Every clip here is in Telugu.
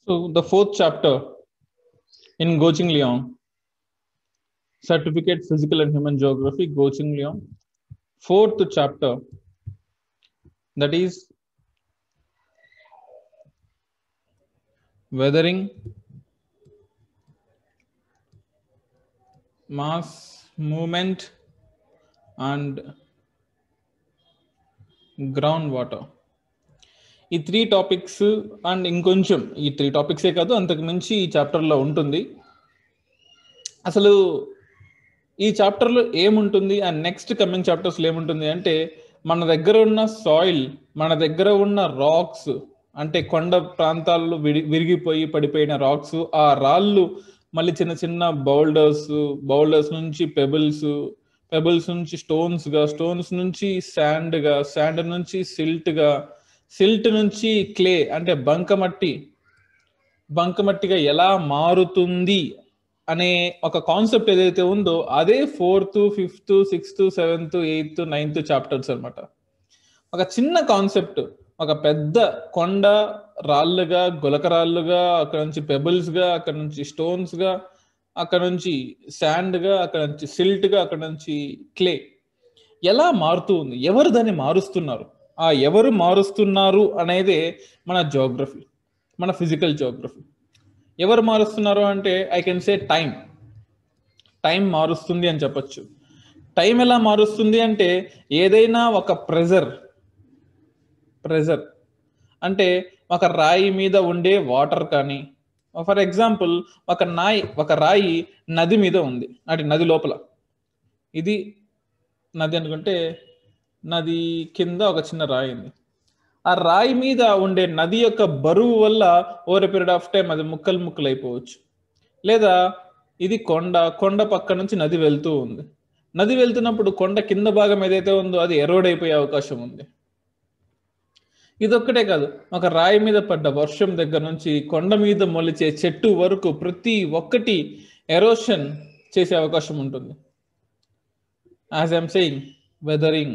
So the fourth chapter in Goching Leong, Certificate Physical and Human Geography, Goching Leong, fourth chapter, that is weathering, mass movement, and groundwater. ఈ త్రీ టాపిక్స్ అండ్ ఇంకొంచెం ఈ త్రీ టాపిక్సే కాదు అంతకు మించి ఈ చాప్టర్లో ఉంటుంది అసలు ఈ చాప్టర్లో ఏముంటుంది అండ్ నెక్స్ట్ కమింగ్ చాప్టర్స్లో ఏముంటుంది అంటే మన దగ్గర ఉన్న సాయిల్ మన దగ్గర ఉన్న రాక్స్ అంటే కొండ ప్రాంతాల్లో విడి విరిగిపోయి పడిపోయిన రాక్స్ ఆ రాళ్ళు మళ్ళీ చిన్న చిన్న బౌల్డర్స్ బౌల్డర్స్ నుంచి పెబుల్స్ పెబుల్స్ నుంచి స్టోన్స్ గా స్టోన్స్ నుంచి శాండ్ గా శాండ్ నుంచి సిల్ట్ గా సిల్ట్ నుంచి క్లే అంటే బంకమట్టి బంకమట్టిగా ఎలా మారుతుంది అనే ఒక కాన్సెప్ట్ ఏదైతే ఉందో అదే fourth fifth sixth seventh eighth ninth chapters అనమాట ఒక చిన్న కాన్సెప్ట్ ఒక పెద్ద కొండ రాళ్ళుగా గులకరాళ్ళుగా అక్కడ నుంచి పెబుల్స్ గా అక్కడ నుంచి స్టోన్స్ గా అక్కడ నుంచి శాండ్ గా అక్కడ నుంచి సిల్ట్ గా అక్కడ నుంచి క్లే ఎలా మారుతూ ఉంది ఎవరు దాన్ని మారుస్తున్నారు ఆ ఎవరు మారుస్తున్నారు అనేదే మన జోగ్రఫీ మన ఫిజికల్ జోగ్రఫీ ఎవరు మారుస్తున్నారు అంటే I can say time time మారుస్తుంది అని చెప్పొచ్చు టైం ఎలా మారుస్తుంది అంటే ఏదైనా ఒక ప్రెజర్ ప్రెజర్ అంటే ఒక రాయి మీద ఉండే వాటర్ కానీ ఫర్ ఎగ్జాంపుల్ ఒక నాయి ఒక రాయి నది మీద ఉంది అంటే నది లోపల ఇది నది అనుకుంటే నది కింద ఒక చిన్న రాయి ఉంది ఆ రాయి మీద ఉండే నది యొక్క బరువు వల్ల ఓవర్ పీరియడ్ ఆఫ్ టైం అది ముక్కలు ముక్కలు అయిపోవచ్చు లేదా ఇది కొండ కొండ పక్క నుంచి నది వెళ్తూ ఉంది నది వెళ్తున్నప్పుడు కొండ కింద భాగం ఏదైతే ఉందో అది ఎరోడ్ అయిపోయే అవకాశం ఉంది ఇదొక్కటే కాదు ఒక రాయి మీద పడ్డ వర్షం దగ్గర నుంచి కొండ మీద మొలిచే చెట్టు వరకు ప్రతి ఒక్కటి ఎరోషన్ చేసే అవకాశం ఉంటుంది as I'm saying weathering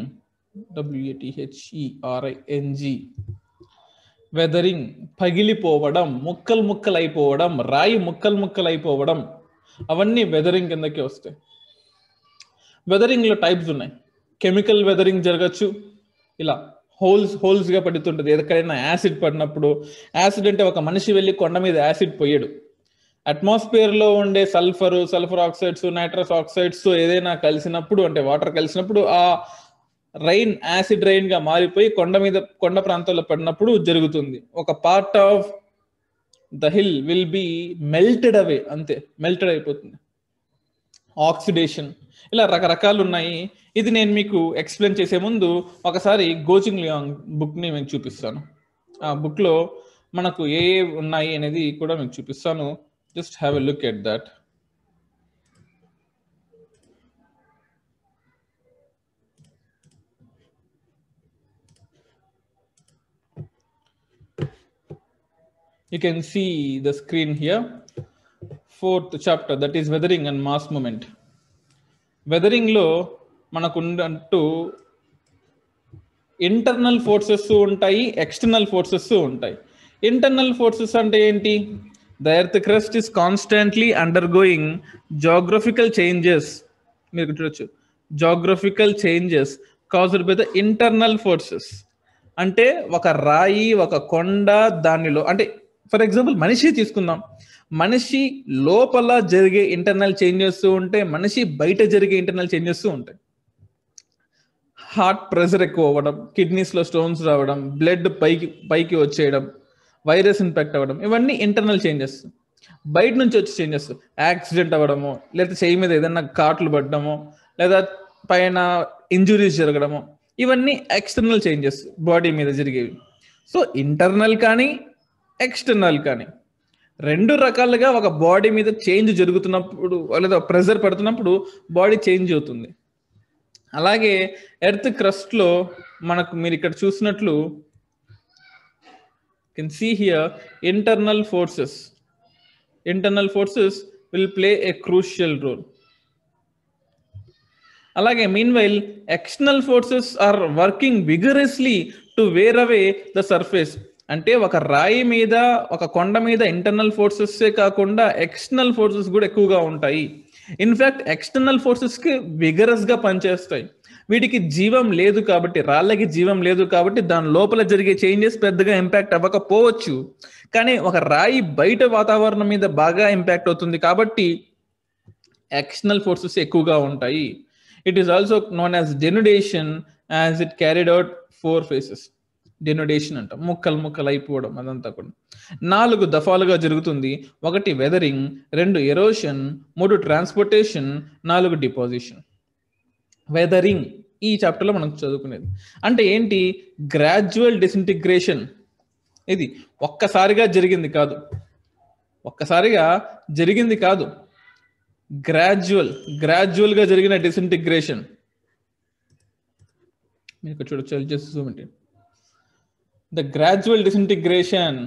డబ్ల్యూఏటిహెచ్ఈఆర్ఐఎన్జి weathering పగిలిపోవడం ముక్కలు ముక్కలు అయిపోవడం రాయి ముక్కలు ముక్కలు అయిపోవడం అవన్నీ వెదరింగ్ కిందకి వస్తాయి వెదరింగ్లో టైప్స్ ఉన్నాయి కెమికల్ వెదరింగ్ జరగచ్చు ఇలా హోల్స్ హోల్స్ గా పడుతుంటది ఎక్కడైనా యాసిడ్ పడినప్పుడు యాసిడ్ అంటే ఒక మనిషి వెళ్ళి కొండ మీద యాసిడ్ పోయాడు అట్మాస్ఫియర్ లో ఉండే sulphur sulphur oxides nitrous oxides ఏదైనా కలిసినప్పుడు అంటే వాటర్ కలిసినప్పుడు ఆ రైన్ యాసిడ్ రైన్ గా మారిపోయి కొండ మీద కొండ ప్రాంతాల్లో పడినప్పుడు జరుగుతుంది ఒక part of the hill will be melted away అంతే మెల్టెడ్ అయిపోతుంది ఆక్సిడేషన్ ఇలా రకరకాలు ఉన్నాయి ఇది నేను మీకు ఎక్స్ప్లెయిన్ చేసే ముందు ఒకసారి గోచింగ్ లియాంగ్ బుక్ని మీకు చూపిస్తాను ఆ బుక్లో మనకు ఏ ఏ ఉన్నాయి అనేది కూడా మీకు చూపిస్తాను just have a look at that you can see the screen here fourth chapter that is weathering and mass movement weathering లో మనకు ఉన్నట్టు ఇంటర్నల్ ఫోర్సెస్ ఉంటాయి ఎక్స్టర్నల్ ఫోర్సెస్ ఉంటాయి ఇంటర్నల్ ఫోర్సెస్ అంటే ఏంటి the earth crust is constantly undergoing geographical changes మీరు చూడొచ్చు geographical changes caused by the internal forces అంటే ఒక రాయి ఒక కొండ దానిలో అంటే ఫర్ ఎగ్జాంపుల్ మనిషి తీసుకుందాం మనిషి లోపల జరిగే ఇంటర్నల్ చేంజెస్ ఉంటే మనిషి బయట జరిగే ఇంటర్నల్ చేంజెస్ ఉంటాయి హార్ట్ ప్రెషర్ ఎక్కువ అవ్వడం కిడ్నీస్ లో స్టోన్స్ రావడం బ్లడ్ పైకి పైకి వచ్చేయడం వైరస్ ఇన్ఫెక్ట్ అవ్వడం ఇవన్నీ ఇంటర్నల్ చేంజెస్ బయట నుంచి వచ్చే చేంజెస్ యాక్సిడెంట్ అవ్వడము లేదా చేయి మీద ఏదైనా కాట్లు పడడము లేదా పైన ఇంజురీస్ జరగడము ఇవన్నీ ఎక్స్టర్నల్ చేంజెస్ బాడీ మీద జరిగేవి సో ఇంటర్నల్ కానీ ఎక్స్టర్నల్ కానీ రెండు రకాలుగా ఒక బాడీ మీద చేంజ్ జరుగుతున్నప్పుడు లేదా ప్రెజర్ పడుతున్నప్పుడు బాడీ చేంజ్ అవుతుంది అలాగే ఎర్త్ క్రస్ట్ లో మనకు మీరు ఇక్కడ చూసినట్లు can see here internal forces internal forces will play a crucial role అలాగే meanwhile external forces are working vigorously to wear away the surface అంటే ఒక రాయి మీద ఒక కొండ మీద ఇంటర్నల్ ఫోర్సెస్ కాకుండా ఎక్స్టర్నల్ ఫోర్సెస్ కూడా ఎక్కువగా ఉంటాయి ఇన్ఫాక్ట్ ఎక్స్టర్నల్ ఫోర్సెస్ కి విగరస్ గా పనిచేస్తాయి వీటికి జీవం లేదు కాబట్టి రాళ్ళకి జీవం లేదు కాబట్టి దాని లోపల జరిగే చేంజెస్ పెద్దగా ఇంపాక్ట్ అవ్వకపోవచ్చు కానీ ఒక రాయి బయట వాతావరణం మీద బాగా ఇంపాక్ట్ అవుతుంది కాబట్టి ఎక్స్టర్నల్ ఫోర్సెస్ ఎక్కువగా ఉంటాయి it is also known as denudation as it carried out four faces denudation అంట ముక్కలు ముక్కలు అయిపోవడం అదంతా కూడా నాలుగు దఫాలుగా జరుగుతుంది ఒకటి వెదరింగ్ రెండు ఎరోషన్ మూడు ట్రాన్స్పోర్టేషన్ నాలుగు డిపాజిషన్ వెదరింగ్ ఈ చాప్టర్లో మనం చదువుకునేది అంటే ఏంటి గ్రాడ్యువల్ డిసింటిగ్రేషన్ ఇది ఒక్కసారిగా జరిగింది కాదు ఒక్కసారిగా జరిగింది కాదు గ్రాడ్యువల్ గ్రాడ్యువల్గా జరిగిన డిసింటిగ్రేషన్ మీకు చూడొచ్చు just zoom into the gradual disintegration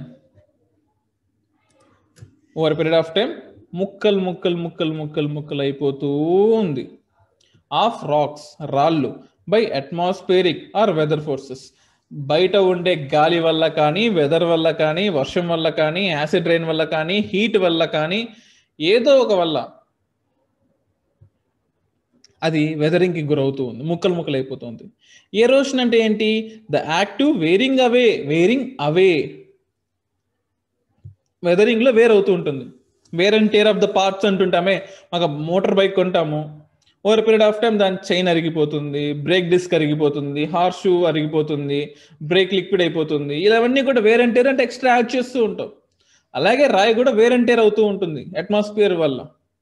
over period of time ముక్కలు ముక్కలు ముక్కలు ముక్కలు ముక్కలు అయిపోతూ ఉంది ఆఫ్ రాక్స్ రాళ్ళు by atmospheric or weather forces బయట ఉండే గాలి వల్ల కానీ వెదర్ వల్ల కానీ వర్షం వల్ల కానీ యాసిడ్ రైన్ వల్ల కానీ హీట్ వల్ల కానీ ఏదో ఒక వల్ల అది వెదరింగ్ కి గురవుతూ ఉంది ముక్కలు ముక్కలు అయిపోతుంది ఎరోషన్ అంటే ఏంటి the active wearing away wearing away weathering లో వేర్ అవుతూ ఉంటుంది wear and tear of the parts అంటుంటామే ఒక మోటార్ బైక్ కొంటాము ఓవర్ పీరియడ్ ఆఫ్ టైం దాని చైన్ అరిగిపోతుంది బ్రేక్ డిస్క్ అరిగిపోతుంది హార్స్ షూ అరిగిపోతుంది బ్రేక్ లిక్విడ్ అయిపోతుంది ఇలావన్నీ కూడా వేర్ అండ్ టేర్ అంటే ఎక్స్ట్రా యాడ్ చేస్తూ ఉంటాం అలాగే రాయి కూడా వేర్ అండ్ టేర్ అవుతూ ఉంటుంది అట్మాస్ఫియర్ వల్ల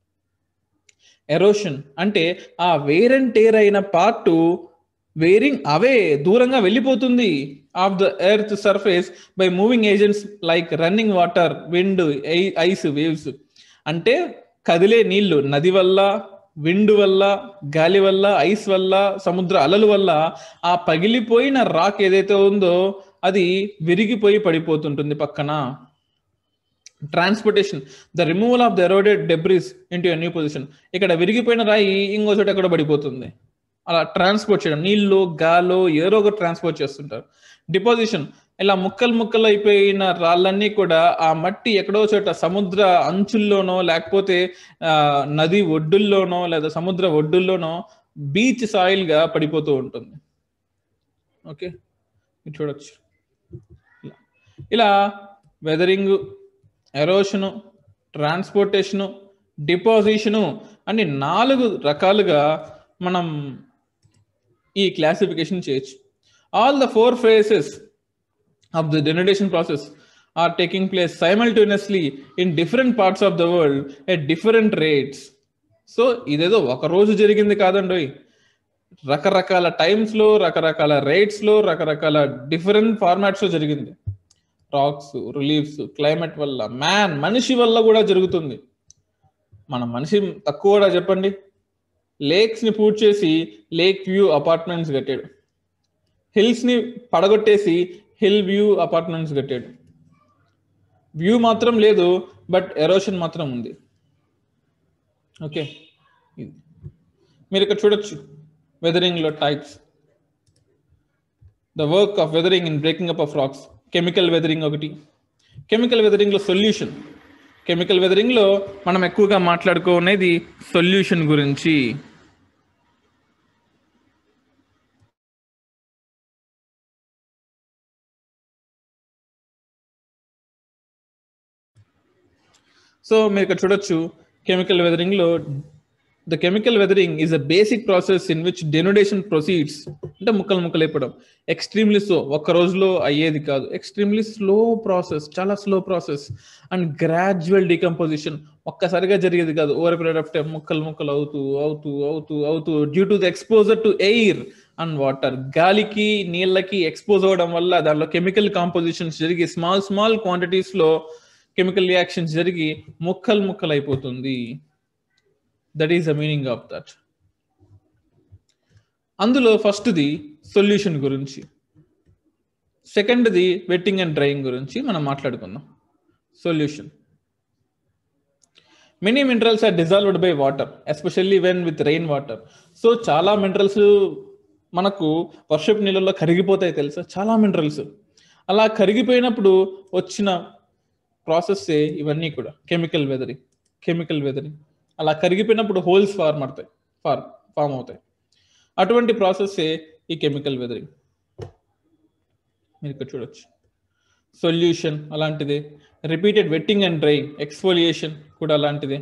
ఎరోషన్ అంటే ఆ వేర్ అండ్ టేర్ అయిన పార్ట్ వేరింగ్ అవే దూరంగా వెళ్ళిపోతుంది off the earth surface by moving agents like running water wind ice waves అంటే కదిలే నీళ్లు నది వల్ల విండ్ వల్ల గాలి వల్ల ఐస్ వల్ల సముద్ర అలల వల్ల ఆ పగిలిపోయిన రాక్ ఏదైతే ఉందో అది విరిగిపోయి పడిపోతుంటుంది పక్కన transportation the removal of the eroded debris into new position ఇక్కడ విరిగిపోయిన రాయి ఇంకో చోట ఎక్కడ పడిపోతుంది అలా ట్రాన్స్పోర్ట్ చేయడం నీళ్ళు గాలో ఏదో ఒకటి ట్రాన్స్పోర్ట్ చేస్తుంటారు డిపాజిషన్ ఇలా ముక్కలు ముక్కలు అయిపోయిన రాళ్ళన్నీ కూడా ఆ మట్టి ఎక్కడో చోట సముద్ర అంచుల్లోనో లేకపోతే ఆ నది ఒడ్డుల్లోనో లేదా సముద్ర ఒడ్డుల్లోనో బీచ్ సాయిల్ గా పడిపోతూ ఉంటుంది ఓకే మీరు చూడొచ్చు ఇలా వెదరింగ్ ఎరోషను ట్రాన్స్పోర్టేషను డిపాజిషను అని నాలుగు రకాలుగా మనం ఈ క్లాసిఫికేషన్ చేయొచ్చు all the four phases of the denudation process are taking place simultaneously in different parts of the world at different rates so ఇదేదో ఒక రోజు జరిగింది కాదండి రకరకాల టైమ్స్లో రకరకాల రేట్స్లో రకరకాల డిఫరెంట్ ఫార్మాట్స్లో జరిగింది రాక్స్ రిలీఫ్స్ క్లైమేట్ వల్ల మ్యాన్ మనిషి వల్ల కూడా జరుగుతుంది మన మనిషి తక్కువ కూడా చెప్పండి లేక్స్ ని పూర్తి చేసి లేక్ వ్యూ అపార్ట్మెంట్స్ కట్టాడు హిల్స్ ని పడగొట్టేసి హిల్ వ్యూ అపార్ట్మెంట్స్ కట్టాడు వ్యూ మాత్రం లేదు బట్ ఎరోషన్ మాత్రం ఉంది ఓకే మీరు ఇక్కడ చూడొచ్చు వెదరింగ్ లో types the work of weathering in breaking up of rocks chemical weathering ఒకటి కెమికల్ వెదరింగ్ లో సొల్యూషన్ కెమికల్ వెదరింగ్ లో మనం ఎక్కువగా మాట్లాడుకునేది సొల్యూషన్ గురించి సో మీరు ఇక్కడ చూడొచ్చు కెమికల్ వెదరింగ్ లో the chemical weathering is a basic process in which denudation proceeds అంటే ముక్కలు ముక్కలు అయిపోవడం ఎక్స్ట్రీమ్లీ స్లో ఒక్క రోజులో అయ్యేది కాదు ఎక్స్ట్రీమ్లీ స్లో ప్రాసెస్ చాలా slow process and gradual decomposition ఒక్కసారిగా జరిగేది కాదు ఓవర్ పీరియడ్ ఆఫ్ టైం ముక్కలు ముక్కలు అవుతూ అవుతూ అవుతూ అవుతూ due to the exposure to air and water గాలికి నీళ్ళకి ఎక్స్పోజ్ అవ్వడం వల్ల దానిలో కెమికల్ కాంపోజిషన్స్ జరిగి స్మాల్ స్మాల్ క్వాంటిటీస్ లో కెమికల్ రియాక్షన్స్ జరిగి ముక్కలు ముక్కలు అయిపోతుంది that is the meaning of that అందులో ఫస్ట్ది సొల్యూషన్ గురించి సెకండ్ది వెట్టింగ్ అండ్ డ్రైయింగ్ గురించి మనం మాట్లాడుకుందాం solution many minerals are dissolved by water especially when with rain water so చాలా మినరల్స్ మనకు వర్షపు నీళ్ళలో కరిగిపోతాయి తెలుసా చాలా మినరల్స్ అలా కరిగిపోయినప్పుడు వచ్చిన ప్రాసెస్సే ఇవన్నీ కూడా కెమికల్ వెదరింగ్ కెమికల్ వెదరింగ్ అలా కరిగిపోయినప్పుడు హోల్స్ ఫార్మ్ అవుతాయి ఫార్మ్ ఫామ్ అవుతాయి అటువంటి ప్రాసెస్సే ఈ కెమికల్ వెదరింగ్ మీరు ఇక్కడ చూడొచ్చు సొల్యూషన్ అలాంటిదే repeated wetting and dry exfoliation కూడా అలాంటిదే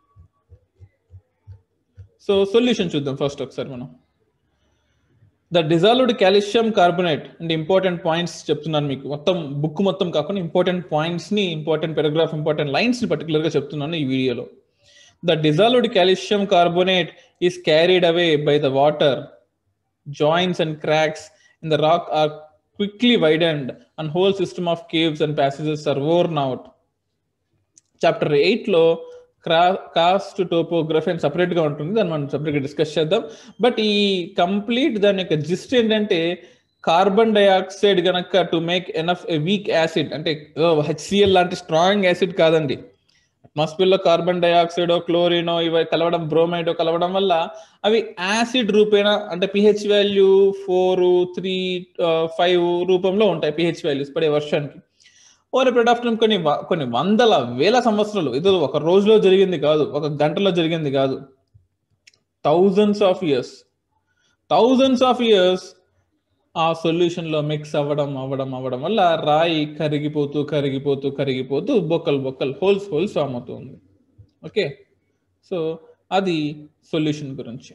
సో సొల్యూషన్ చూద్దాం ఫస్ట్ ఒకసారి మనం ద డిజాల్వ్డ్ కాల్షియం కార్బోనేట్ అంటే ఇంపార్టెంట్ పాయింట్స్ చెప్తున్నాను మీకు మొత్తం బుక్ మొత్తం కాకుండా ఇంపార్టెంట్ పాయింట్స్ ని ఇంపార్టెంట్ పారాగ్రాఫ్ ఇంపార్టెంట్ లైన్స్ ని పర్టికులర్ గా చెప్తున్నాను ఈ వీడియోలో the dissolved calcium carbonate is carried away by the water joints and cracks in the rock are quickly widened and whole system of caves and passages are worn out chapter eight లో క్రా కాస్ట్ టోపోగ్రఫీ అని సపరేట్ గా ఉంటుంది దాన్ని మనం సపరేట్ గా డిస్కస్ చేద్దాం బట్ ఈ కంప్లీట్ దాని యొక్క జిస్ట్ ఏంటంటే కార్బన్ డైఆక్సైడ్ గనక to make enough a weak acid అంటే హెచ్సిఎల్ లాంటి స్ట్రాంగ్ యాసిడ్ కాదండి అట్మాస్ఫియర్ లో కార్బన్ డైఆక్సైడ్ క్లోరినో ఇవి కలవడం బ్రోమైడో కలవడం వల్ల అవి యాసిడ్ రూపేణ అంటే pH value four three five రూపంలో ఉంటాయి పిహెచ్ వాల్యూస్ పడే వర్షానికి ఓవర్ పీరియడ్ ఆఫ్ టైం కొన్ని కొన్ని వందల వేల సంవత్సరాలు ఇది ఒక రోజులో జరిగింది కాదు ఒక గంటలో జరిగింది కాదు thousands of years thousands of years ఆ సొల్యూషన్ లో మిక్స్ అవ్వడం అవ్వడం అవ్వడం వల్ల రాయి కరిగిపోతూ కరిగిపోతూ కరిగిపోతూ బొక్కలు బొక్కలు హోల్స్ హోల్స్ ఫామ్ అవుతుంది ఓకే సో అది సొల్యూషన్ గురించి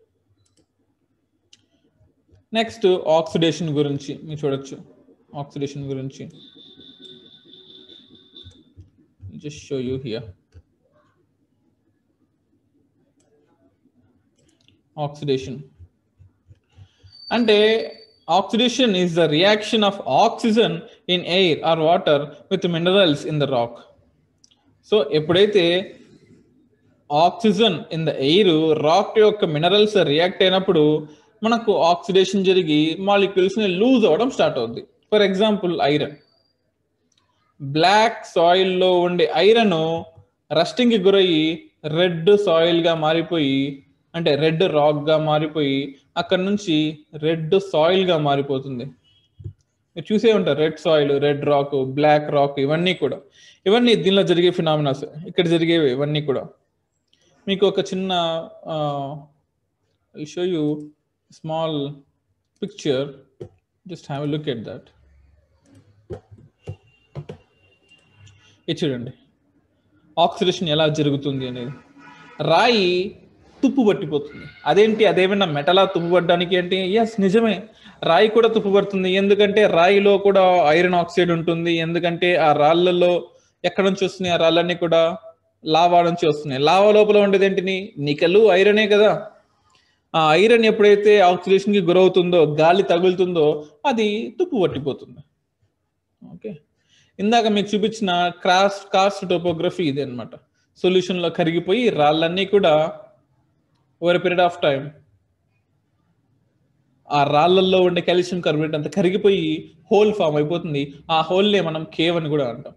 నెక్స్ట్ ఆక్సిడేషన్ గురించి మీరు చూడొచ్చు ఆక్సిడేషన్ గురించి just show you here oxidation అంటే oxidation is the reaction of oxygen in air or water with minerals in the rock so ఎప్పుడైతే oxygen in the air rock యొక్క మినరల్స్ రియాక్ట్ అయినప్పుడు మనకు ఆక్సిడేషన్ జరిగి మాలిక్యూల్స్ లూజ్ అవ్వడం స్టార్ట్ అవుద్ది ఫర్ ఎగ్జాంపుల్ ఐరన్ బ్లాక్ సాయిల్లో ఉండే ఐరన్ రస్టింగ్కి గురయ్యి రెడ్ సాయిల్గా మారిపోయి అంటే రెడ్ రాక్గా మారిపోయి అక్కడ నుంచి రెడ్ సాయిల్గా మారిపోతుంది మీరు చూసే ఉంటారు red soil red rock black rock ఇవన్నీ కూడా ఇవన్నీ దీనిలో జరిగే ఫినామినాస్ ఇక్కడ జరిగేవి ఇవన్నీ కూడా మీకు ఒక చిన్న show you small picture just have look at that ఇది చూడండి ఆక్సిడేషన్ ఎలా జరుగుతుంది అనేది రాయి తుప్పు పట్టిపోతుంది అదేంటి అదేమైనా మెటలా తుప్పు పట్టడానికి అంటే ఎస్ నిజమే రాయి కూడా తుప్పు పడుతుంది ఎందుకంటే రాయిలో కూడా ఐరన్ ఆక్సైడ్ ఉంటుంది ఎందుకంటే ఆ రాళ్ళల్లో ఎక్కడ నుంచి వస్తున్నాయి ఆ రాళ్ళన్నీ కూడా లావా నుంచి వస్తున్నాయి లావా లోపల ఉండేది ఏంటిని నికలు ఐరనే కదా ఆ ఐరన్ ఎప్పుడైతే ఆక్సిడేషన్కి గురవుతుందో గాలి తగులుతుందో అది తుప్పు పట్టిపోతుంది ఓకే ఇందాక మీకు చూపించిన క్రాస్ కాస్ట్ టోపోగ్రఫీ ఇది అనమాట సొల్యూషన్లో కరిగిపోయి రాళ్ళన్నీ కూడా ఓవర్ పీరియడ్ ఆఫ్ టైం ఆ రాళ్ళల్లో ఉండే కాల్షియం కార్బోనేట్ అంతా కరిగిపోయి హోల్ ఫామ్ అయిపోతుంది ఆ హోల్నే మనం కేవ్ అని కూడా అంటాం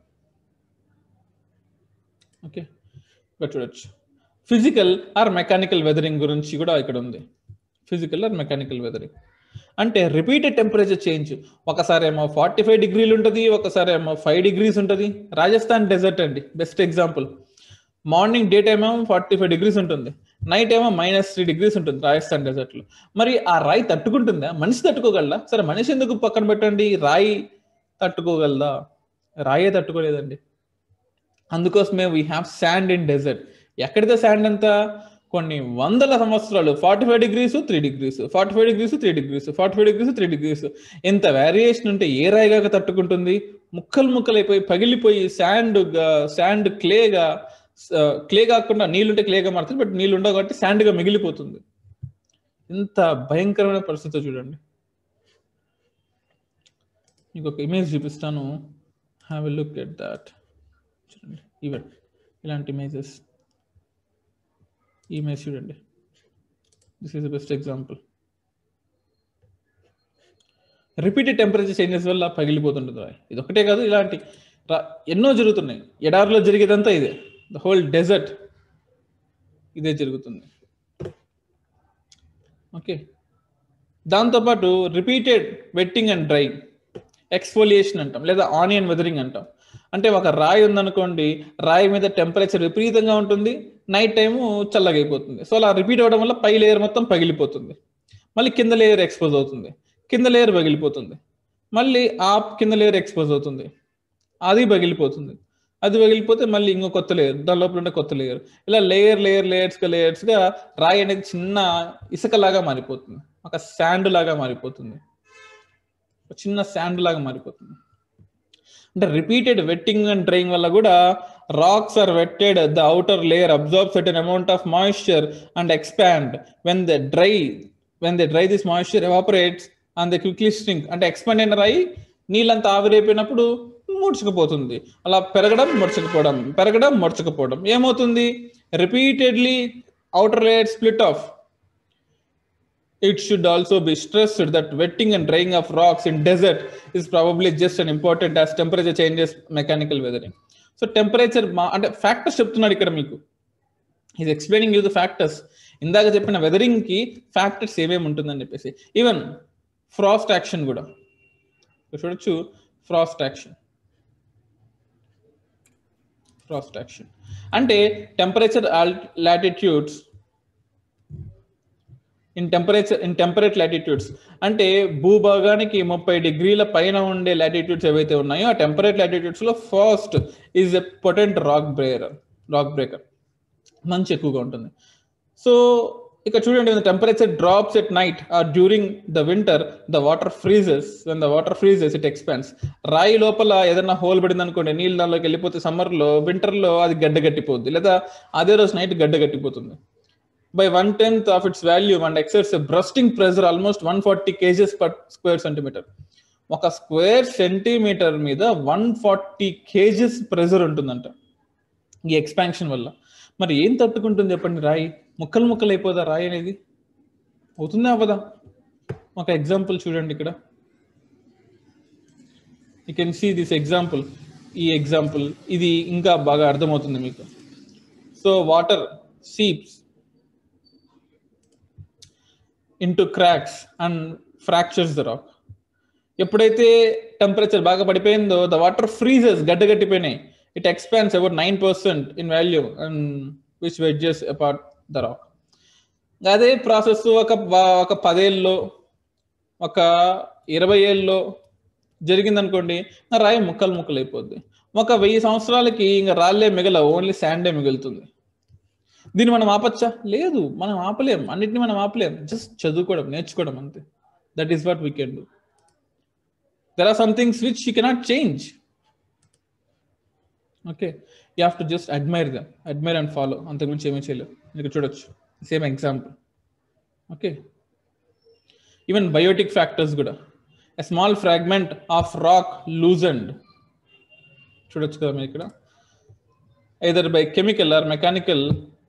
ఓకే ఇక్కడ చూడొచ్చు ఫిజికల్ ఆర్ మెకానికల్ వెదరింగ్ గురించి కూడా ఇక్కడ ఉంది ఫిజికల్ ఆర్ మెకానికల్ వెదరింగ్ అంటే రిపీటెడ్ టెంపరేచర్ చేంజ్ ఒకసారి ఏమో ఫార్టీ ఫైవ్ డిగ్రీలు ఉంటుంది ఒకసారి ఏమో ఫైవ్ డిగ్రీస్ ఉంటుంది రాజస్థాన్ డెజర్ట్ అండి best example morning day time ఏమో ఫార్టీ ఫైవ్ డిగ్రీస్ ఉంటుంది నైట్ ఏమో మైనస్ త్రీ డిగ్రీస్ ఉంటుంది రాజస్థాన్ డెజర్ట్ లో మరి ఆ రాయి తట్టుకుంటుందా మనిషి తట్టుకోగలదా సరే మనిషి ఎందుకు పక్కన పెట్టండి రాయి తట్టుకోగలదా రాయే తట్టుకోలేదండి అందుకోసమే we have sand in desert ఎక్కడితే శాండ్ అంతా కొన్ని వందల సంవత్సరాలు forty five degrees three degrees forty five degrees three degrees forty five degrees three degrees ఎంత వేరియేషన్ ఉంటే ఏ రాయిగా తట్టుకుంటుంది ముక్కలు ముక్కలు అయిపోయి పగిలిపోయి శాండ్ శాండ్ క్లేగా క్లే కాకుండా నీళ్ళుంటే క్లేగా మారుతుంది బట్ నీళ్ళు ఉండవు కాబట్టి శాండ్గా మిగిలిపోతుంది ఇంత భయంకరమైన పరిస్థితి చూడండి మీకు ఒక ఇమేజ్ చూపిస్తాను have a look at that చూడండి ఈవెన్ ఇలాంటి ఇమేజెస్ ఈ ఇమేజ్ చూడండి this is the best example repeated temperature changes వల్ల పగిలిపోతుంటుంది రాయి ఇది ఒకటే కాదు ఇలాంటి ఎన్నో జరుగుతున్నాయి ఎడారిలో జరిగేదంతా ఇదే ద హోల్ డెజర్ట్ ఇదే జరుగుతుంది ఓకే దాంతోపాటు repeated wetting and drying exfoliation అంటాం లేదా ఆనియన్ వెదరింగ్ అంటాం అంటే ఒక రాయి ఉందనుకోండి రాయి మీద టెంపరేచర్ విపరీతంగా ఉంటుంది నైట్ టైము చల్లగా అయిపోతుంది సో అలా రిపీట్ అవడం వల్ల పై లేయర్ మొత్తం పగిలిపోతుంది మళ్ళీ కింద లేయర్ ఎక్స్పోజ్ అవుతుంది కింద లేయర్ పగిలిపోతుంది మళ్ళీ ఆ కింద లేయర్ ఎక్స్పోజ్ అవుతుంది అది పగిలిపోతుంది అది పగిలిపోతే మళ్ళీ ఇంకో కొత్త లేయర్ దాని లోపల ఉండే కొత్త లేయర్ ఇలా లేయర్ లేయర్ లేయర్స్ గా లేయర్స్ గా రాయి అనేది చిన్న ఇసుకలాగా మారిపోతుంది ఒక శాండ్ లాగా మారిపోతుంది ఒక చిన్న శాండ్ లాగా మారిపోతుంది అంటే రిపీటెడ్ వెట్టింగ్ అండ్ డ్రైయింగ్ వల్ల కూడా rocks are wetted the outer layer observe certain amount of moisture and expand when the dry when the dry this moisture evaporates and the quickly shrink అంటే ఎక్స్పాండ్ అయిన రాయి నీళ్ళంతా ఆవిరైపోయినప్పుడు ముడుచుకుపోతుంది అలా పెరగడం ముడుచుకుపోవడం పెరగడం ముడుచుకుపోవడం ఏమవుతుంది repeatedly outer layer split off it should also be stressed that wetting and drying of rocks in desert is probably just as important as temperature changes mechanical weathering so temperature మా అంటే ఫ్యాక్టర్స్ చెప్తున్నాడు ఇక్కడ మీకు is explaining you the factors ఇందాక చెప్పిన వెదరింగ్ కి ఫ్యాక్టర్స్ ఏమేమి ఉంటుందని చెప్పేసి ఈవెన్ ఫ్రాస్ట్ యాక్షన్ కూడా చూడొచ్చు ఫ్రాస్ట్ యాక్షన్ ఫ్రాస్ట్ యాక్షన్ అంటే temperature latitudes in temperature in temperate latitudes అంటే భూభాగానికి ముప్పై డిగ్రీల పైన ఉండే లాటిట్యూడ్స్ ఏవైతే ఉన్నాయో ఆ టెంపరేట్ లాటిట్యూడ్స్ లో frost is a potent rock breaker rock breaker మంచి ఎక్కువగా ఉంటుంది సో ఇక్కడ చూడండి temperature drops at night or during the winter the water freezes when the water freezes it expands రాయి లోపల ఏదైనా హోల్ పడింది అనుకోండి నీళ్ళు దానిలోకి వెళ్ళిపోతే సమ్మర్ లో వింటర్ లో అది గడ్డ గట్టిపోద్ది లేదా అదే రోజు నైట్ గడ్డ గట్టిపోతుంది by one tenth of its volume and exerts a bursting pressure almost 140 kgs per square centimeter. ఒక స్క్వేర్ సెంటీమీటర్ మీద వన్ ఫార్టీ కేజెస్ ప్రెజర్ ఉంటుందంట ఈ ఎక్స్పాన్షన్ వల్ల మరి ఏం తట్టుకుంటుంది చెప్పండి రాయి ముక్కలు ముక్కలు అయిపోదా రాయి అనేది అవుతుందా అవ్వదా ఒక ఎగ్జాంపుల్ చూడండి ఇక్కడ you can see this example ఈ ఎగ్జాంపుల్ ఇది ఇంకా బాగా అర్థమవుతుంది మీకు so water seeps into cracks and fractures the rock ఎప్పుడైతే టెంపరేచర్ బాగా పడిపోయిందో ద వాటర్ ఫ్రీజెస్ గడ్డగట్టిపోయినాయి it expands about nine percent in value and which wedges apart the rock అదే ప్రాసెస్ ఒక ఒక పదేళ్ళలో ఒక ఇరవై ఏళ్ళలో జరిగిందనుకోండి రాయి ముక్కలు ముక్కలు అయిపోద్ది ఒక వెయ్యి సంవత్సరాలకి ఇంకా రాళ్ళే మిగల ఓన్లీ శాండే మిగులుతుంది దీన్ని మనం ఆపచ్చా లేదు మనం ఆపలేం అన్నిటిని మనం ఆపలేం జస్ట్ చదువుకోవడం నేర్చుకోవడం అంతే that is what we can do there are some things which you cannot change okay you have to just admire them admire and follow అంతకుమించి ఏమీ చేయలేవు మీకు చూడొచ్చు same example okay even biotic factors కూడా a small fragment of rock loosened చూడొచ్చు కదా మీరు ఇక్కడ either by chemical or mechanical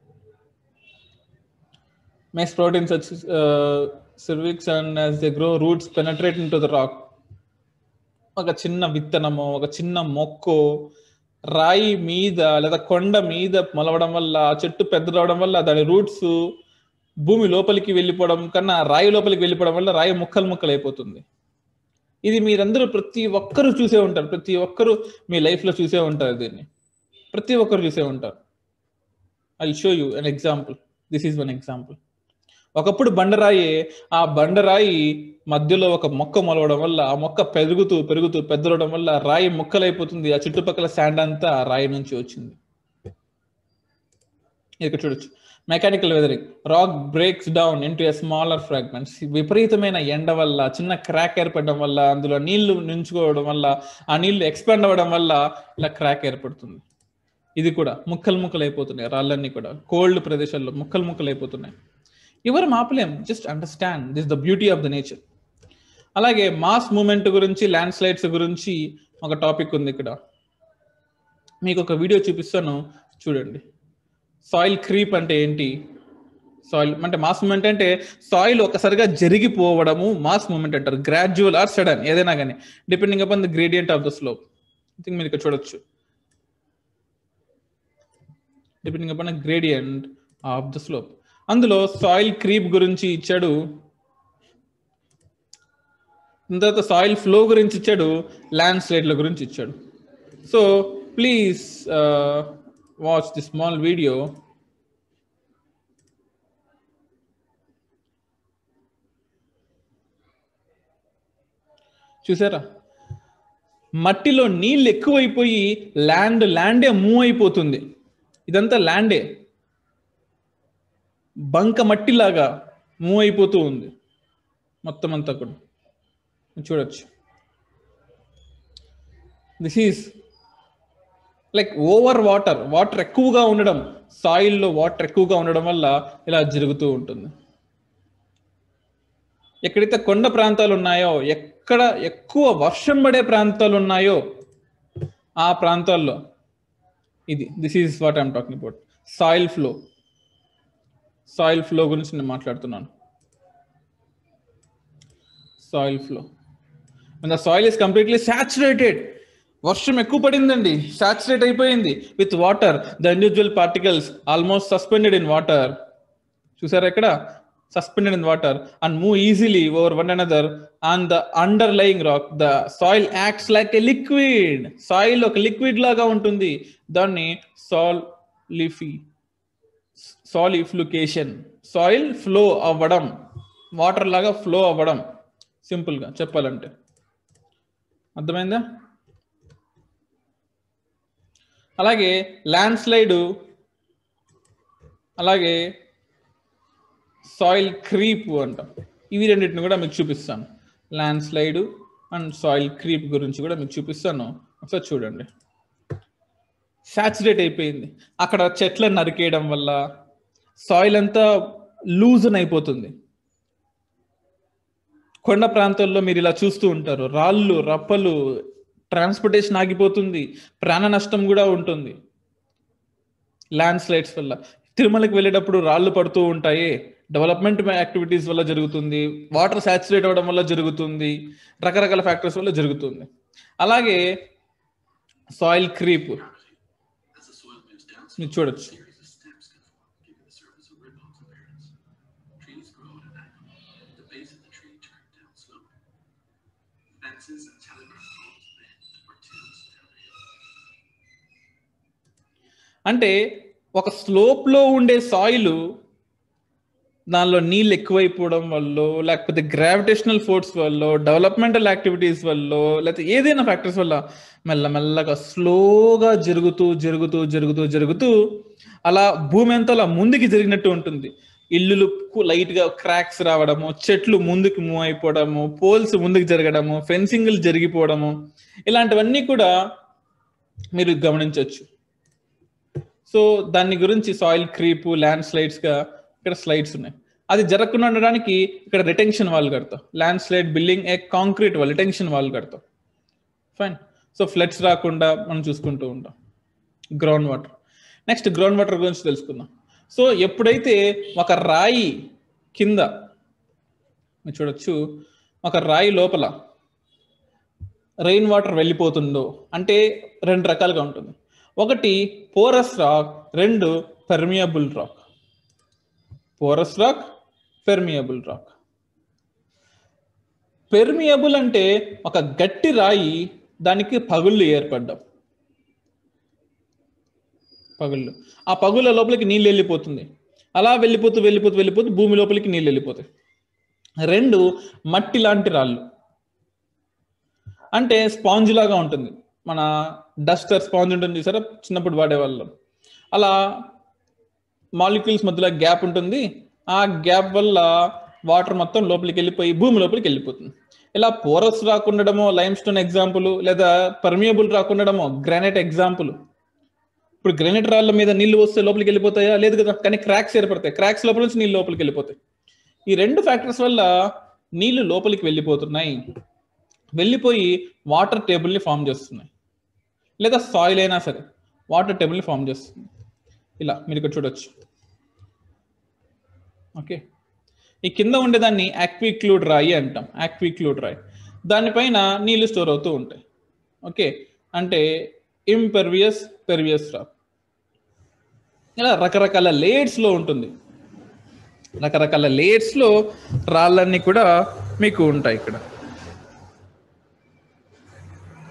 makes proteins such as uh, cervix and as they grow roots penetrate into the rock ఒక చిన్న విత్తనము ఒక చిన్న మొక్కో రాయి మీద లేదా కొండ మీద మొలవడం వల్ల ఆ చెట్టు పెద్దదవడం వల్ల దాని రూట్స్ భూమి లోపలికి వెళ్ళిపోవడం కన్నా రాయి లోపలికి వెళ్ళిపోవడం వల్ల రాయి ముక్కలు ముక్కలు అయిపోతుంది ఇది మీరందరూ ప్రతి ఒక్కరూ చూసే ఉంటారు ప్రతి ఒక్కరూ మీ లైఫ్ లో చూసే ఉంటారు దీన్ని ప్రతి ఒక్కరు చూసే ఉంటారు I show you an example this is one example ఒకప్పుడు బండరాయి ఆ బండరాయి మధ్యలో ఒక మొక్క మొలవడం వల్ల ఆ మొక్క పెరుగుతూ పెరుగుతూ పెద్దవడం వల్ల రాయి ముక్కలైపోతుంది ఆ చుట్టుపక్కల శాండ్ అంతా ఆ రాయి నుంచి వచ్చింది ఇక్కడ చూడొచ్చు mechanical weathering rock breaks down into a smaller fragments విపరీతమైన ఎండ వల్ల చిన్న క్రాక్ ఏర్పడడం వల్ల అందులో నీళ్లు నించుకోవడం వల్ల ఆ నీళ్లు ఎక్స్పాండ్ అవ్వడం వల్ల ఇలా క్రాక్ ఏర్పడుతుంది ఇది కూడా ముక్కలు ముక్కలు అయిపోతున్నాయి రాళ్ళన్నీ కూడా కోల్డ్ ప్రదేశాల్లో ముక్కలు ముక్కలు అయిపోతున్నాయి ఎవరు ఆపలేం just understand this the beauty of the nature అలాగే మాస్ మూమెంట్ గురించి ల్యాండ్ స్లైడ్స్ గురించి ఒక టాపిక్ ఉంది ఇక్కడ మీకు ఒక వీడియో చూపిస్తాను చూడండి సాయిల్ క్రీప్ అంటే ఏంటి సాయిల్ అంటే మాస్ మూమెంట్ అంటే సాయిల్ ఒకసారిగా జరిగిపోవడము మాస్ మూమెంట్ అంటారు గ్రాడ్యువల్ ఆర్ సడన్ ఏదైనా కానీ depending upon the gradient of the slope think మీరు ఇక్కడ చూడొచ్చు depending upon gradient of the slope అందులో సాయిల్ క్రీప్ గురించి ఇచ్చాడు దాని తర్వాత సాయిల్ ఫ్లో గురించి ఇచ్చాడు ల్యాండ్ స్లైడ్ల గురించి ఇచ్చాడు so please watch the small video చూసారా మట్టిలో నీళ్ళు ఎక్కువైపోయి ల్యాండ్ ల్యాండే మూవ్ అయిపోతుంది ఇదంతా ల్యాండే బంక మట్టిలాగా మూవ్ అయిపోతూ ఉంది మొత్తం అంతా కూడా చూడొచ్చు this is like over water water ఎక్కువగా ఉండడం సాయిల్లో వాటర్ ఎక్కువగా ఉండడం వల్ల ఇలా జరుగుతూ ఉంటుంది ఎక్కడైతే కొండ ప్రాంతాలు ఉన్నాయో ఎక్కడ ఎక్కువ వర్షం పడే ప్రాంతాలు ఉన్నాయో ఆ ప్రాంతాల్లో ఇది this is what I'm talking about soil flow soil flow గురించి నేను మాట్లాడుతున్నాను soil flow the soil is completely saturated వర్షం ఎక్కువ పడిందండి సాచురేట్ అయిపోయింది with water the individual particles almost suspended in water చూసారా ఇక్కడ suspended in water and move easily over one another on the underlying rock the soil acts like a liquid soil ఒక లిక్విడ్ లాగా ఉంటుంది దాన్ని సాల్ లిఫీ సాలిఫ్లుకేషన్ సాయిల్ ఫ్లో అవ్వడం వాటర్ లాగా ఫ్లో అవ్వడం సింపుల్గా చెప్పాలంటే అర్థమైందా అలాగే ల్యాండ్ స్లైడ్ అలాగే సాయిల్ క్రీప్ అంటాం ఇవి రెండింటిని కూడా మీకు చూపిస్తాను landslide and soil creep గురించి కూడా మీకు చూపిస్తాను ఒకసారి చూడండి సాచురేట్ అయిపోయింది అక్కడ చెట్లను నరికేయడం వల్ల సాయిల్ అంతా లూజన్ అయిపోతుంది కొండ ప్రాంతాల్లో మీరు ఇలా చూస్తూ ఉంటారు రాళ్ళు రప్పలు ట్రాన్స్పోర్టేషన్ ఆగిపోతుంది ప్రాణ నష్టం కూడా ఉంటుంది ల్యాండ్ స్లైడ్స్ వల్ల తిరుమలకి వెళ్ళేటప్పుడు రాళ్ళు పడుతూ ఉంటాయి డెవలప్మెంట్ యాక్టివిటీస్ వల్ల జరుగుతుంది వాటర్ సాచురేట్ అవ్వడం వల్ల జరుగుతుంది రకరకాల ఫ్యాక్టర్స్ వల్ల జరుగుతుంది అలాగే సాయిల్ క్రీప్ మీరు చూడొచ్చు అంటే ఒక స్లోప్లో ఉండే సాయిల్ దానిలో నీళ్ళు ఎక్కువైపోవడం వల్ల లేకపోతే గ్రావిటేషనల్ ఫోర్స్ వల్ల డెవలప్మెంటల్ యాక్టివిటీస్ వల్ల లేకపోతే ఏదైనా ఫ్యాక్టర్స్ వల్ల మెల్లమెల్లగా స్లోగా జరుగుతూ జరుగుతూ జరుగుతూ జరుగుతూ అలా భూమి అంతా అలా ముందుకి జరిగినట్టు ఉంటుంది ఇల్లులు లైట్ గా క్రాక్స్ రావడము చెట్లు ముందుకు మూవ్ అయిపోవడము పోల్స్ ముందుకు జరగడము ఫెన్సింగ్లు జరిగిపోవడము ఇలాంటివన్నీ కూడా మీరు గమనించవచ్చు సో దాని గురించి సాయిల్ క్రీప్ ల్యాండ్ స్లైడ్స్ గా ఇక్కడ స్లైడ్స్ ఉన్నాయి అది జరగకుండా ఉండడానికి ఇక్కడ రిటెన్షన్ వాల్ కడతాం landslide building a concrete wall retention wall కడతాం ఫైన్ సో ఫ్లడ్స్ రాకుండా మనం చూసుకుంటూ ఉంటాం ground water next ground water గురించి తెలుసుకుందాం సో ఎప్పుడైతే ఒక రాయి కింద మీరు చూడొచ్చు ఒక రాయి లోపల రెయిన్ వాటర్ వెళ్ళిపోతుందో అంటే రెండు రకాలుగా ఉంటుంది ఒకటి పోరస్ రాక్ రెండు permeable rock porous rock permeable rock permeable అంటే ఒక గట్టి రాయి దానికి పగుళ్ళు ఏర్పడ్డాం పగుళ్ళు ఆ పగుళ్ళ లోపలికి నీళ్ళు వెళ్ళిపోతుంది అలా వెళ్ళిపోతూ వెళ్ళిపోతూ వెళ్ళిపోతూ భూమి లోపలికి నీళ్ళు వెళ్ళిపోతాయి రెండు మట్టి లాంటి రాళ్ళు అంటే స్పాంజ్ లాగా ఉంటుంది మన డస్టర్ స్పాంజ్ ఉంటుంది చూసారా చిన్నప్పుడు వాడేవాళ్ళం అలా మాలిక్యూల్స్ మధ్యలో గ్యాప్ ఉంటుంది ఆ గ్యాప్ వల్ల వాటర్ మొత్తం లోపలికి వెళ్ళిపోయి భూమి లోపలికి వెళ్ళిపోతుంది ఇలా పోరస్ రాకుండడమో లైమ్ స్టోన్ ఎగ్జాంపుల్ లేదా పర్మియబుల్ రాకుండడమో గ్రానైట్ ఎగ్జాంపుల్ ఇప్పుడు గ్రానైట్ రాళ్ళ మీద నీళ్లు వస్తే లోపలికి వెళ్ళిపోతాయా లేదు కదా కానీ క్రాక్స్ ఏర్పడతాయి క్రాక్స్ లోపల నుంచి నీళ్ళు లోపలికి వెళ్ళిపోతాయి ఈ రెండు ఫ్యాక్టర్స్ వల్ల నీళ్లు లోపలికి వెళ్ళిపోతున్నాయి వెళ్ళిపోయి వాటర్ టేబుల్ని ఫామ్ చేస్తున్నాయి లేదా సాయిల్ అయినా సరే వాటర్ టేబుల్ని ఫామ్ చేస్తుంది ఇలా మీరు ఇక్కడ చూడొచ్చు ఓకే ఈ కింద ఉండేదాన్ని యాక్విక్లూడ్ రాయి అంటాం యాక్విక్లూడ్ రాయి దానిపైన నీళ్లు స్టోర్ అవుతూ ఉంటాయి ఓకే అంటే ఇంపెర్వియస్ పెర్వియస్ రాక్ ఇలా రకరకాల లేయర్స్లో ఉంటుంది రకరకాల లేయర్స్లో రాళ్ళన్నీ కూడా మీకు ఉంటాయి ఇక్కడ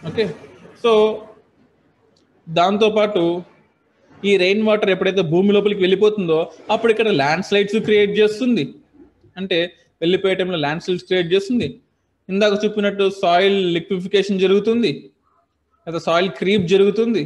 ఓకే సో దాంతోపాటు ఈ రెయిన్ వాటర్ ఎప్పుడైతే భూమి లోపలికి వెళ్ళిపోతుందో అప్పుడు ఇక్కడ ల్యాండ్ స్లైడ్స్ క్రియేట్ చేస్తుంది అంటే వెళ్ళిపోయే టైంలో ల్యాండ్ స్లైడ్స్ క్రియేట్ చేస్తుంది ఇందాక చెప్పినట్టు సాయిల్ లిక్విఫికేషన్ జరుగుతుంది లేదా సాయిల్ క్రీప్ జరుగుతుంది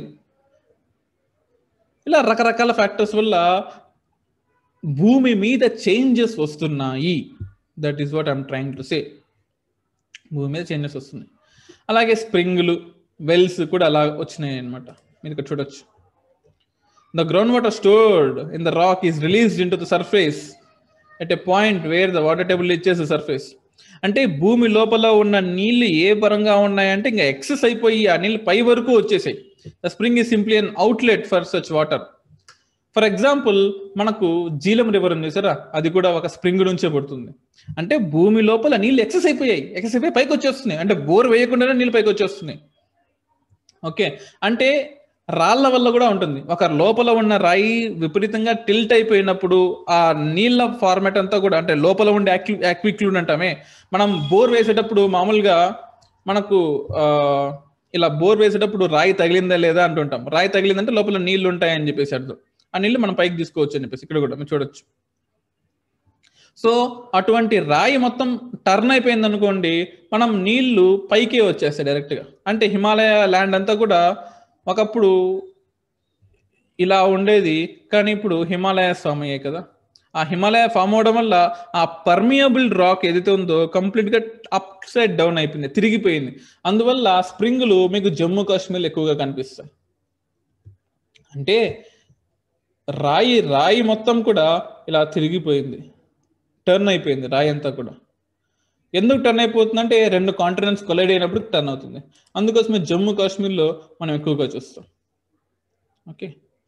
ఇలా రకరకాల ఫ్యాక్టర్స్ వల్ల భూమి మీద చేంజెస్ వస్తున్నాయి that is what I'm trying to say భూమి మీద చేంజెస్ వస్తున్నాయి అలాగే స్ప్రింగ్లు వెల్స్ కూడా అలా వచ్చినాయి అనమాట మీరు ఇక్కడ చూడొచ్చు the ground water stored in the rock is released in to the surface at a point where the water table reaches surface అంటే భూమి లోపల ఉన్న నీళ్లు ఏ పరంగా ఉన్నాయంటే ఇంకా ఎక్సెస్ అయిపోయి ఆ నీళ్ళు పై వరకు వచ్చేసాయి the spring is simply an outlet for such water for example మనకు జీలం రివర్ ఉంది సరా అది కూడా ఒక స్ప్రింగ్ నుంచే పడుతుంది అంటే భూమి లోపల నీళ్ళు ఎక్సెస్ అయిపోయాయి ఎక్సెస్ అయిపోయి పైకి వచ్చేస్తున్నాయి అంటే బోర్ వేయకుండానే నీళ్ళు పైకి వచ్చేస్తున్నాయి ఓకే అంటే రాళ్ల వల్ల కూడా ఉంటుంది ఒక లోపల ఉన్న రాయి విపరీతంగా టిల్ట్ అయిపోయినప్పుడు ఆ నీళ్ళ ఫార్మాట్ అంతా కూడా అంటే లోపల ఉండే యాక్వి యాక్విక్లూడ్ అంటామే మనం బోర్ వేసేటప్పుడు మామూలుగా మనకు ఆ, ఇలా బోర్ వేసేటప్పుడు రాయి తగిలిందా లేదా అంటుంటాం రాయి తగిలిందంటే లోపల నీళ్లు ఉంటాయని చెప్పేసి అర్థం ఆ నీళ్లు మనం పైకి తీసుకోవచ్చు అని చెప్పేసి ఇక్కడ కూడా మీరు చూడొచ్చు సో అటువంటి రాయి మొత్తం టర్న్ అయిపోయింది అనుకోండి మనం నీళ్లు పైకే వచ్చేస్తాయి డైరెక్ట్ గా అంటే హిమాలయ ల్యాండ్ అంతా కూడా ఒకప్పుడు ఇలా ఉండేది కానీ ఇప్పుడు హిమాలయాస్ ఫామ్ అయ్యాయి కదా ఆ హిమాలయ ఫామ్ అవడం వల్ల ఆ పర్మియబుల్ రాక్ ఏదైతే ఉందో కంప్లీట్ గా అప్ సైడ్ డౌన్ అయిపోయింది తిరిగిపోయింది అందువల్ల స్ప్రింగులు మీకు జమ్మూ కాశ్మీర్ ఎక్కువగా కనిపిస్తాయి అంటే రాయి రాయి మొత్తం కూడా ఇలా తిరిగిపోయింది టర్న్ అయిపోయింది రాయి అంతా కూడా ఎందుకు టర్న్ అయిపోతుందంటే రెండు కాంటినెంట్స్ కొలైడ్ అయినప్పుడు టర్న్ అవుతుంది అందుకోసమే జమ్మూ కాశ్మీర్లో మనం ఎక్కువగా చూస్తాం ఓకే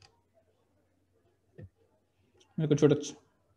మీరు ఇక్కడ చూడొచ్చు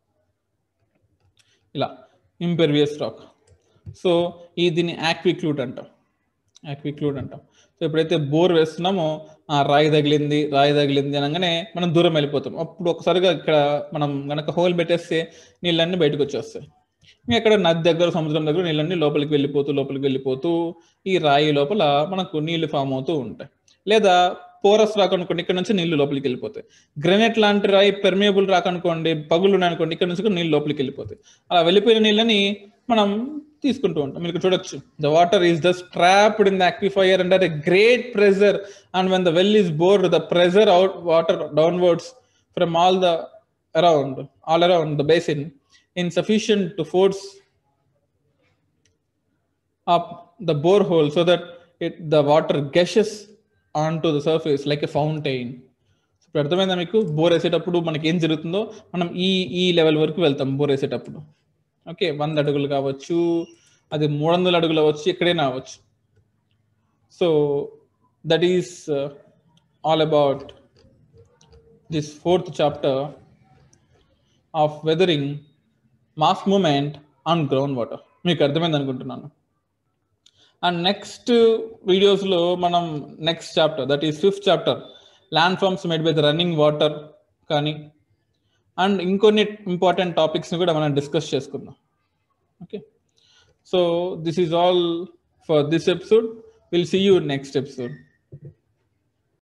ఇలా ఇంపెర్వియస్ రాక్ సో ఈ దీన్ని యాక్విక్లూడ్ అంటాం యాక్విక్లూడ్ అంటాం సో ఎప్పుడైతే బోర్ వేస్తున్నామో ఆ రాయి తగిలింది రాయి తగిలింది అనగానే మనం దూరం వెళ్ళిపోతాం అప్పుడు ఒకసారిగా ఇక్కడ మనం గనక హోల్ పెట్టేస్తే నీళ్ళన్నీ బయటకు వచ్చేస్తాయి ఇంకా ఇక్కడ నది దగ్గర సముద్రం దగ్గర నీళ్ళన్నీ లోపలికి వెళ్ళిపోతూ లోపలికి వెళ్ళిపోతూ ఈ రాయి లోపల మనకు నీళ్లు ఫామ్ అవుతూ ఉంటాయి లేదా పోరస్ రాక్ అనుకోండి ఇక్కడ నుంచి నీళ్లు లోపలికి వెళ్ళిపోతాయి గ్రెనైట్ లాంటి రాయి పెర్మియబుల్ రాక్ అనుకోండి పగులు ఉన్నాయి అనుకోండి ఇక్కడ నుంచి కూడా నీళ్ళు లోపలికి వెళ్ళిపోతాయి అలా వెళ్ళిపోయిన నీళ్ళని మనం తీసుకుంటూ ఉంటాం మీరు ఇక్కడ చూడొచ్చు the water is the trapped in the aquifer under a great pressure and when the well is bored the pressure out water downwards from all the around all around the basin insufficient to force up the borehole so that it the water gushes onto the surface like a fountain ఇప్పుడు అర్థమైందా మీకు బోర్ వేసేటప్పుడు మనకి ఏం జరుగుతుందో మనం ఈ ఈ లెవెల్ వరకు వెళ్తాం బోర్ వేసేటప్పుడు ఓకే వంద అడుగులు కావచ్చు అది మూడు వందల అడుగులు అవ్వచ్చు ఎక్కడైనా అవ్వచ్చు so that is all about this fourth chapter of weathering mass movement on ground water మీకు అర్థమైంది అనుకుంటున్నాను అండ్ నెక్స్ట్ వీడియోస్లో మనం next chapter that is fifth chapter land forms made by the running water కానీ అండ్ ఇంకొన్ని ఇంపార్టెంట్ టాపిక్స్ని కూడా మనం డిస్కస్ చేసుకుందాం okay so this is all for this episode will see you next episode